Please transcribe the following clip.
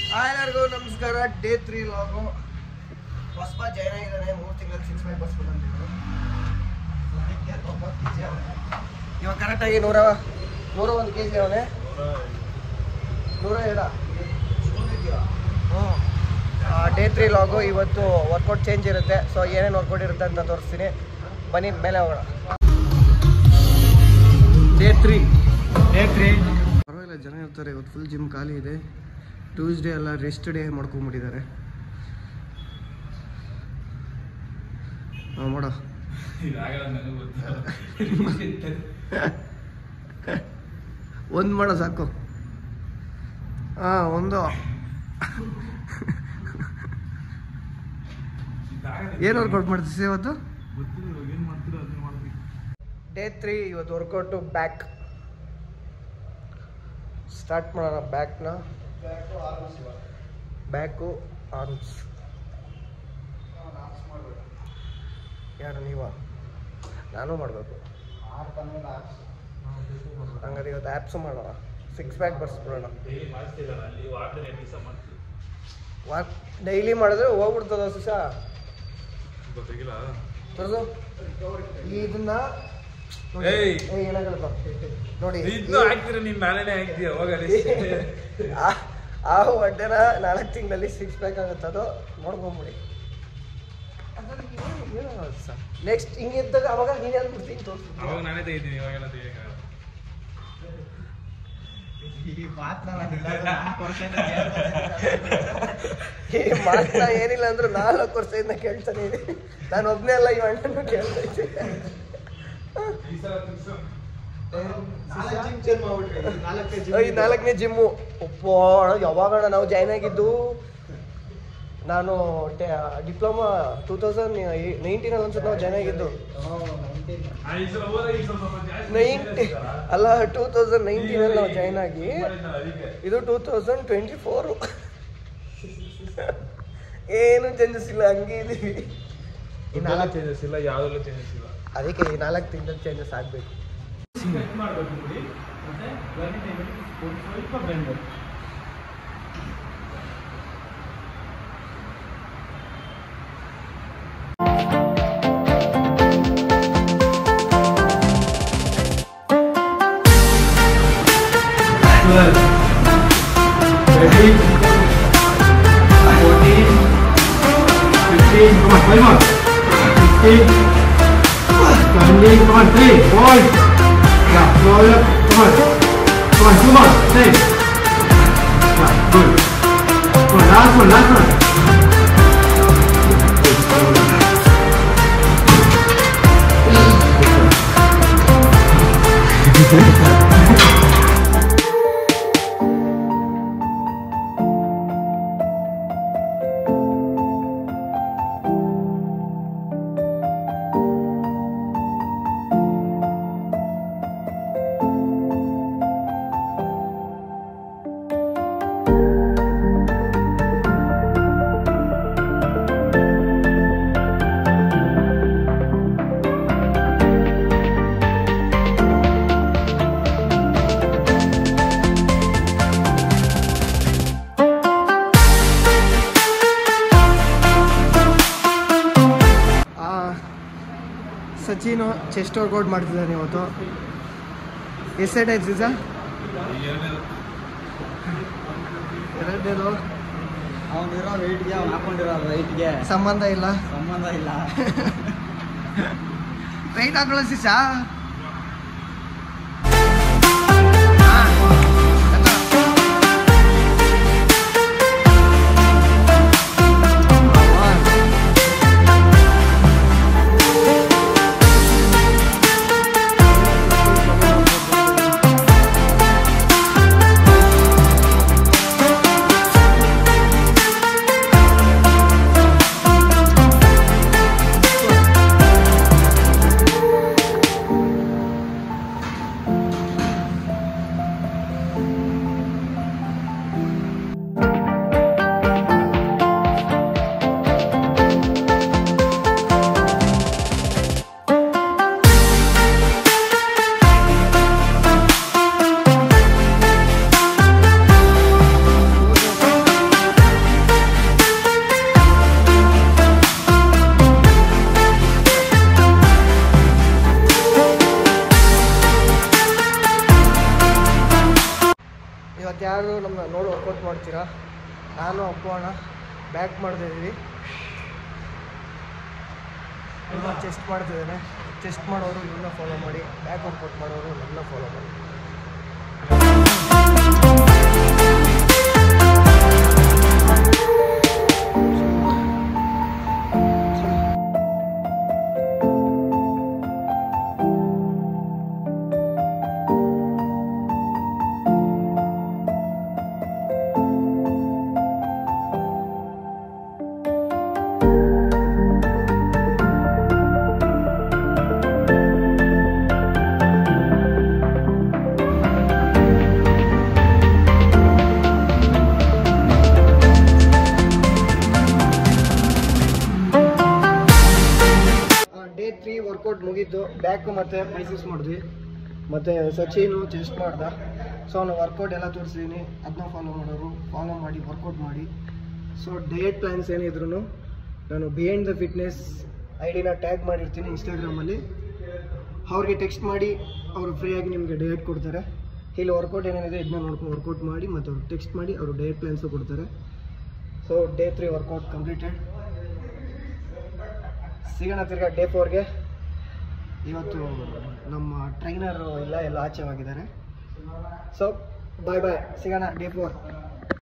ಎಲ್ಲರಿಗೂ ನಮಸ್ಕಾರ day three log ಹೊಸಬ ಜೈನ್ ಆಗಿದ್ದಾನೆ ಮೂರು ತಿಂಗಳಲ್ಲಿ ಸಿಕ್ಸ್ ಪ್ಯಾಕ್ ಬಸ್ ಅಂತಿದ್ರು ಇವಾಗ ಕರೆಕ್ಟಾಗಿ ನೂರ ನೂರ ಒಂದು ಕೆ ಜಿ ಅವನೇ ನೂರ ಎಡ ಹ್ಞೂ ಡೇ ತ್ರೀ ಲಾಗು ಇವತ್ತು ವರ್ಕೌಟ್ ಚೇಂಜ್ ಇರುತ್ತೆ ಸೊ ಏನೇನು ವರ್ಕೌಟ್ ಇರುತ್ತೆ ಅಂತ ತೋರಿಸ್ತೀನಿ ಬನ್ನಿ ಮೇಲೆ ಹೋಗೋಣ ಡೇ ತ್ರೀ ಡೇ ತ್ರೀ ಪರವಾಗಿಲ್ಲ ಜನ ಇರ್ತಾರೆ ಇವತ್ತು ಫುಲ್ ಜಿಮ್ ಖಾಲಿ ಇದೆ ಟ್ಯೂಸ್ಡೇ ಎಲ್ಲ ರೆಸ್ಟ್ ಡೇ ಮಾಡ್ಕೊಂಬಿಟ್ಟಿದ್ದಾರೆ ಹಾಂ ಮಾಡೋ ಒಂದು ಮಾಡೋ ಸಾಕು ಹಾಂ ಒಂದು ಏನು ವರ್ಕೌಟ್ ಮಾಡ್ತೀವಿ ಇವತ್ತು ಡೇ ತ್ರೀ ಇವತ್ತು ವರ್ಕೌಟು ಬ್ಯಾಕ್ ಸ್ಟಾರ್ಟ್ ಮಾಡೋಣ ಬ್ಯಾಕ್ನ ಬ್ಯಾಕು ಆರ್ಮ್ಸ್ ಯಾರು ನೀವ ನಾನು ಮಾಡಬೇಕು ಹಂಗಾರೆ ಇವತ್ತು ಆ್ಯಪ್ಸು ಮಾಡೋಣ ಸಿಕ್ಸ್ ಬ್ಯಾಕ್ ಬರ್ಸ್ಬಿಡೋಣ ವಾಕ್ ಡೈಲಿ ಮಾಡಿದ್ರೆ ಹೋಗ್ಬಿಡ್ತದ ಸುಸ ತೋರ್ಸು ಇದನ್ನ ನೋಡಿ. ಏಯ್. ಏಯ್, ಏನಾಗಲ್ಲ ನೋಡಿ ಇದನ್ನು ಹಾಕ್ತೀರ ನೀನ್ ನಾಳೆನೆ ಹಾಕ್ತೀಯ ಹೋಗಲಿ ಆ- ಆ ಹೊಟ್ಟೆನ ನಾಲ್ಕು ತಿಂಗಳಲ್ಲಿ ಸಿಕ್ಸ್ ಪ್ಯಾಕ್ ಆಗುತ್ತೆ ಅದು ನೋಡ್ಕೊಂಬಿಡಿ ನೆಕ್ಸ್ಟ್ ಹಿಂಗಿದ್ದಾಗ ಅವಾಗ ನೀನು ಅಂದ್ಬಿಡ್ತೀನಿ ತೋರಿಸ್ತೀನಿ ಅವಾಗ ನಾನೇ ತೆಗಿತೀನಿ ಇವಾಗೆಲ್ಲ ತೆಗಿಯಕ್ಕೆ ಈ ಮಾತನ್ನ ಏನಿಲ್ಲ ಅಂದ್ರೂ ನಾಲ್ಕು ವರ್ಷದಿಂದ ಕೇಳ್ತಾನೆ ಇದೆ ನಾನು ಒಬ್ಬನೇ ಅಲ್ಲ ಈ ಅಣ್ಣನೂ ಕೇಳ್ತಾ ಇದ್ದೆ ಈ ನಾಲ್ಕನೇ ಜಿಮ್ಮು ಒಪ್ಪ ಯಾವಾಗಣ ನಾವು ಜಾಯ್ನ್ ಆಗಿದ್ದು ನಾನು ಡಿಪ್ಲೊಮಾ ಟೂ ತೌಸಂಡ್ ನೈನ್ಟೀನಲ್ಲಿ ಅನ್ಸುತ್ತೆ ನಾವು ಜಾಯ್ನ್ ಆಗಿದ್ದು ಆ, ಈ ಸಲ ಹೋದ್ರೆ ಈ ಸಲ ಸ್ವಲ್ಪ ಜಾಸ್ತಿ ನೈನ್ಟಿ ಅಲ್ಲ ಟೂ ತೌಸಂಡ್ ನೈನ್ಟೀನಲ್ಲಿ ನಾವು ಜಾಯ್ನ್ ಆಗಿ ಮಾಡಿದ್ನಲ್ಲ ಅದಕ್ಕೆ. ಇದು ಟೂ ತೌಸಂಡ್ ಟ್ವೆಂಟಿ ಫೋರು ಏನು ಚೇಂಜಸ್ ಇಲ್ಲ ಹಂಗೆ ಇದೀವಿ ಈ ಇದೆಲ್ಲ ನಾಲ್ಕು changes ಇಲ್ಲ ಯಾವ್ದಲ್ಲೂ changes ಇಲ್ಲ ಅದಕ್ಕೆ ಈ ನಾಲ್ಕು ತಿಂಗಳ ಚೇಂಜಸ್ ಆಗಬೇಕು Ready? 14, 15, come on, five more. 16, 17, come on, three, four. Yeah, slow it up, come on. Come on, two more, six. Yeah, good. Come on, last one, last one. Sachin chest workout ಮಾಡ್ತಿದ್ದಾನೆ ಇವತ್ತು ಎಷ್ಟೇ types sir ಎರಡನೇದು ಅವನಿರೋ ವೆಯ್ಟ್ಗೆ ಅವ್ನು ಹಾಕೊಂಡಿರೋ ವೆಯ್ಟ್ಗೆ ಸಂಬಂಧ ಇಲ್ಲ ಸಂಬಂಧ ಇಲ್ಲ right ಹಾಕೊಳ್ಳೋ ಸಿಸಾ ನೋಡ್ತೀರಾ ನಾನು ಅಪ್ಪೋಣ ಬ್ಯಾಕ್ ಮಾಡ್ತಾಯಿದ್ದೀವಿ ಇವಾಗ ಚೆಸ್ಟ್ ಮಾಡ್ತಿದ್ದಾನೆ ಚೆಸ್ಟ್ ಮಾಡೋರು ಇವನ್ನ ಫಾಲೋ ಮಾಡಿ ಬ್ಯಾಕ್ ವರ್ಕೌಟ್ ಮಾಡೋರು ನನ್ನ ಫಾಲೋ ಮಾಡಿ ಡೇ ತ್ರೀ ವರ್ಕೌಟ್ ಮುಗೀತು ಬ್ಯಾಕು ಮತ್ತು ಬೈಸಿಸ್ ಮಾಡಿದ್ವಿ ಮತ್ತು ಸಚಿನು ಚೆಸ್ಟ್ ಮಾಡ್ದ ಸೊ ಅವನು ವರ್ಕೌಟ್ ಎಲ್ಲ ತೋರಿಸಿದ್ದೀನಿ ಅದನ್ನ ಫಾಲೋ ಮಾಡೋರು ಫಾಲೋ ಮಾಡಿ ವರ್ಕೌಟ್ ಮಾಡಿ ಸೊ ಡಯಟ್ ಪ್ಲ್ಯಾನ್ಸ್ ಏನಿದ್ರು ನಾನು ಬಿಹೈಂಡ್ ದ ಫಿಟ್ನೆಸ್ ಐ ಡಿನ ಟ್ಯಾಗ್ ಮಾಡಿರ್ತೀನಿ ಇನ್ಸ್ಟಾಗ್ರಾಮಲ್ಲಿ ಅವ್ರಿಗೆ ಟೆಕ್ಸ್ಟ್ ಮಾಡಿ ಅವರು ಫ್ರೀಯಾಗಿ ನಿಮಗೆ ಡಯಟ್ ಕೊಡ್ತಾರೆ ಇಲ್ಲಿ ವರ್ಕೌಟ್ ಏನೇನಿದೆ ಇದನ್ನ ನೋಡ್ಕೊಂಡು ವರ್ಕೌಟ್ ಮಾಡಿ ಮತ್ತು ಅವ್ರು ಟೆಕ್ಸ್ಟ್ ಮಾಡಿ ಅವರು ಡಯಟ್ ಪ್ಲ್ಯಾನ್ಸು ಕೊಡ್ತಾರೆ so day three workout completed ಸಿಗೋಣ ತಿರ್ಗಾ ಡೇ ಫೋರ್ಗೆ ಇವತ್ತು ನಮ್ಮ ಟ್ರೈನರು ಇಲ್ಲ ಎಲ್ಲ ಆಚೆ ಹೋಗಿದ್ದಾರೆ ಸೊ ಬಾಯ್ ಬಾಯ್ ಸಿಗೋಣ ಡೇ ಫೋರ್